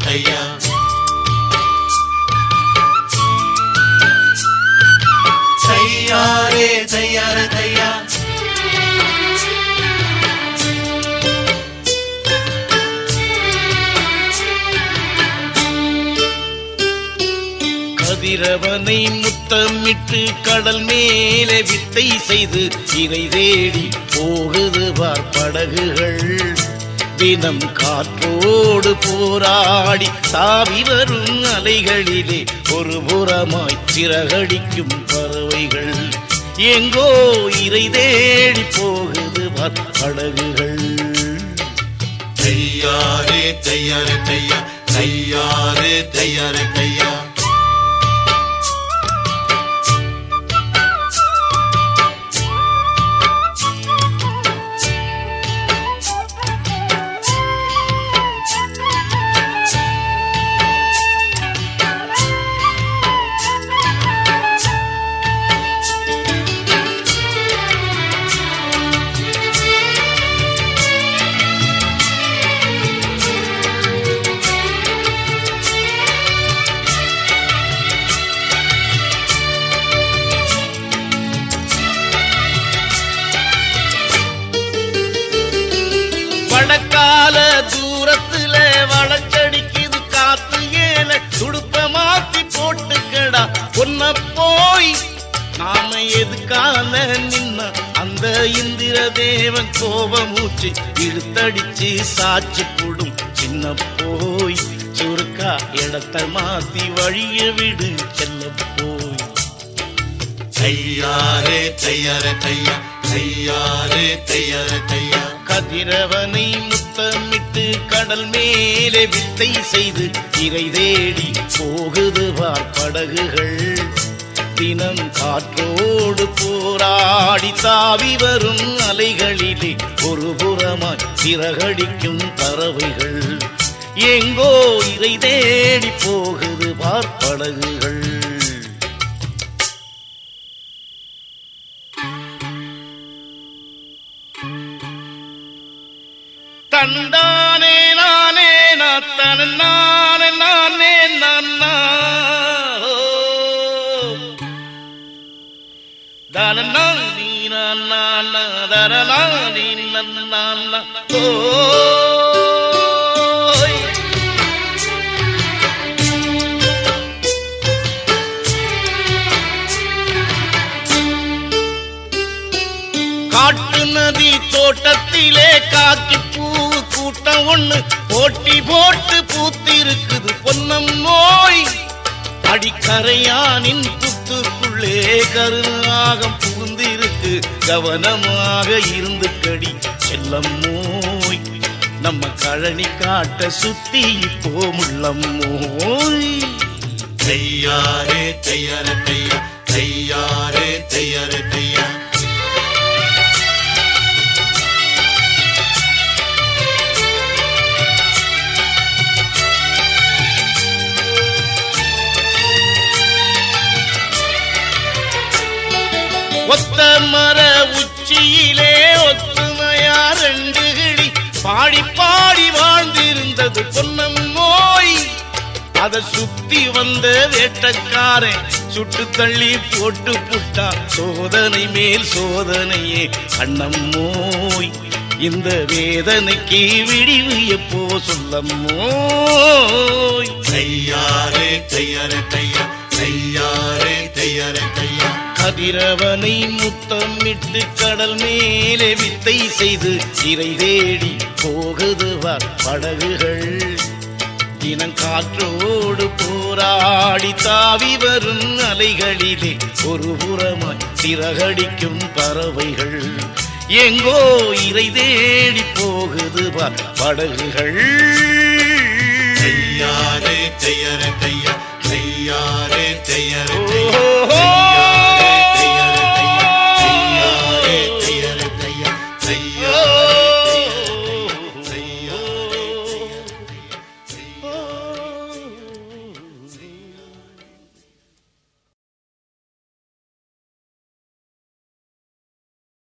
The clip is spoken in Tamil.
தையா தையாரே தையார தையா கதிரவனை முத்தமிட்டு கடல் மேலே வித்தை செய்து இறை தேடி போகுது பார் படகுகள் தினம் காற்றோடு போராடி தாவி வரும் அலைகளிலே ஒரு புறமாய் சிறகடிக்கும் பறவைகள் எங்கோ இறை தேடி போகுது பார் படகுகள் தையாரே தையாரே தையா தையாரே தையாரே தையா வடக்கால தூரத்துல வளச்சடிக்குது காத்து ஏல துடுப்ப மாத்தி போட்டுக்கடா பொன்ன போய் நாம எதுக்கால நின்ன அந்த இந்திர தேவன் கோப மூச்சு இழுத்தடிச்சு சாட்சி போடும் சின்ன போய் சுருக்கா இடத்தை மாத்தி வழிய விடு செல்ல போய் தையாரே தையாரே தையா தையாரே தையாரே தையா கதிரவனை முத்தமிட்டு கடல் மேலே வித்தை செய்து இறை தேடி போகுது வார் படகுகள் தினம் காற்றோடு போராடி தாவி வரும் அலைகளிலே ஒரு புறமாய் சிறகடிக்கும் பறவைகள் எங்கோ இறை தேடி போகுது வார் படகுகள் தந்தானே நானே நாத்தன நானே நானே நன்னா தனனா நீ நன்னா தரனா நீ நன்னா ஓய் காட்டு நதி தோட்டத்திலே காக்கி பூ கூட்டம் ஒண்ணு போட்டி போட்டு பூத்திருக்குது பொன்னம் நோய் அடிக்கரையானின் புத்துக்குள்ளே கருநாகம் புகுந்திருக்கு கவனமாக இருந்து கடி செல்லம் மோய் நம்ம கழனி காட்ட சுத்தி இப்போ முள்ளம் மோய் தையாரே தையாரே தையா தையாரே தையாரே தையா ஒத்த மர உச்சியிலே ஒத்துமையா ரெண்டு கிளி பாடி பாடி வாழ்ந்திருந்தது பொன்னம் நோய் அத சுத்தி வந்த வேட்டக்காரன் சுட்டு தள்ளி போட்டு புட்டா சோதனை மேல் சோதனையே கண்ணம் மோய் இந்த வேதனைக்கு விடிவு எப்போ சொல்லம்மோய் தையாரே தையாரே தையா தையாரே தையாரே தையா கதிரவனை முத்தமிட்டு கடல் மேலே வித்தை செய்து இறை தேடி போகுது வார் படகுகள் தினம் காற்றோடு போராடி தாவி வரும் அலைகளிலே ஒரு புறமாய் சிறகடிக்கும் பறவைகள் எங்கோ இறை தேடி போகுது வார் படகுகள் தையாரே தையாரே தையா தையாரே தையாரே